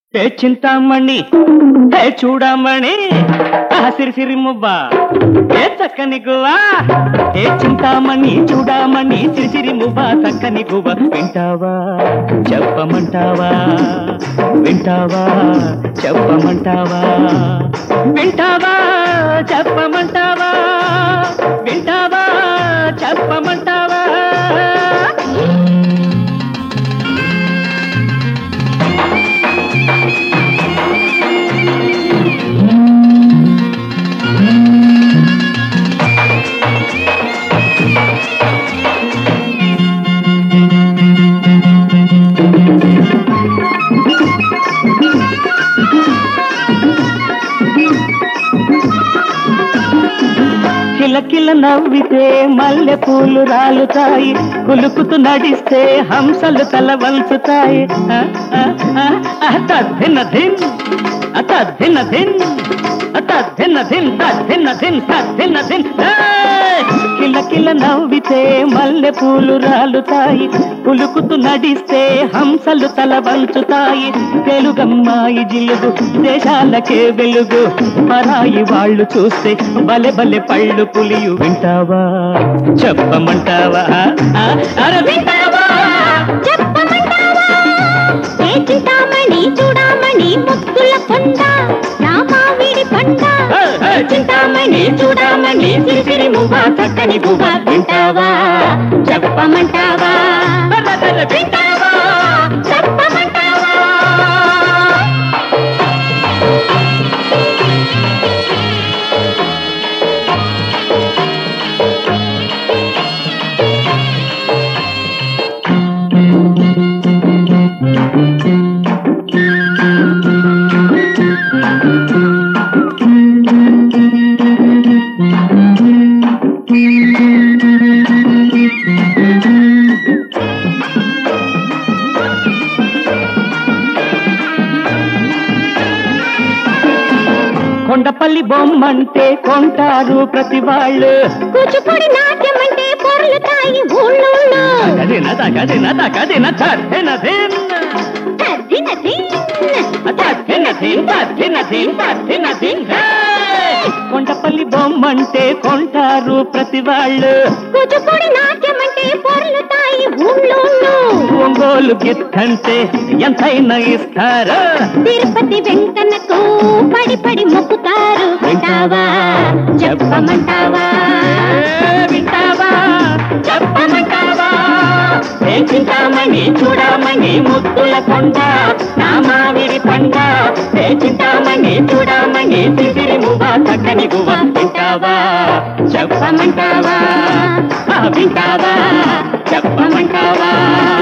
ఏ చింతామణి ఏ చూడమణి ఆ సిరిసిరి మువ్వ ఏ చక్కని గువ్వ ఏ చింతామణి చూడమణి సిరిసిరి మువ్వ చక్కని గువ్వ వింటావా చెప్పమంటావా వింటావా చెప్పమంటావా వింటావా చెప్పమంటావా వింటావా చెప్పమంటావా కిలకిల నవ్వితే మల్లె పూలు రాలుతాయి కులుకుతూ నడిస్తే హంసలు తల వంచుతాయి ఆ, ఆ, ఆ, ఆ, తద్దిన ధిన్ ఆ, తద్దిన ధిన్ ఆ, తద్దిన ధిన్ తద్దిన ధిన్ తద్దిన ధిన్ ఏయ్! కిలకిల నవ్వితే మల్లె పూలు రాలుతాయి కులుకుతూ నడిస్తే హంసలు తల వంచుతాయి తెలుగమ్మాయి జిలుగు దేశాలకే వెలుగు పరాయి వాళ్ళు చూస్తే బలె బలె పళ్ళు పులియు వింటావా చెప్పమంటావా ఆ, అరే వింటావా చెప్పమంటావా ఏ చింతామణి చూడామణి ముక్కుల కొండ రామావిడి పండ ఏ, ఏ, చింతామణి చూడమణి సిరిసిరి మువ్వ చక్కని గువ్వ వింటావా చెప్పమంటావా అరే, అరే, వింటావా చెప్పమంటావా కొండపల్లి బొమ్మంటే కొంటారు ప్రతి వాళ్ళు కూచిపూడి నాట్యం అంటే పొర్లుతాయి ఊళ్ళో తగదిన తగదిన తగదిన తద్దిన ధిన్ తద్దిన దిన్. తద్దిన ధిన్ తద్దిన ధిన్ తద్దిన ధిన్ ఏయ్! కొండపల్లి బొమ్మంటే కొంటారు ప్రతి వాళ్ళు కూచిపూడి నాట్యం అంటే పొర్లుతాయి ఊళ్ళో ఒంగోలు గిత్తంటే ఎంతైనా ఇస్తారు తిరుపతి వెంకన్నకు పడి పడి మొక్కుతారు వింటావా చెప్పమంటావా ఏ, వింటావా చెప్పమంటావా ఏ చింతామణి చూడమని ముద్దుల కొండ నా మామిడి పండ ఏ చింతామణి చూడమని సిసిరి మువ్వ చక్కని గువ్వ వింటావా చెప్పమంటావా ఆ, వింటావా చెప్పమంటావా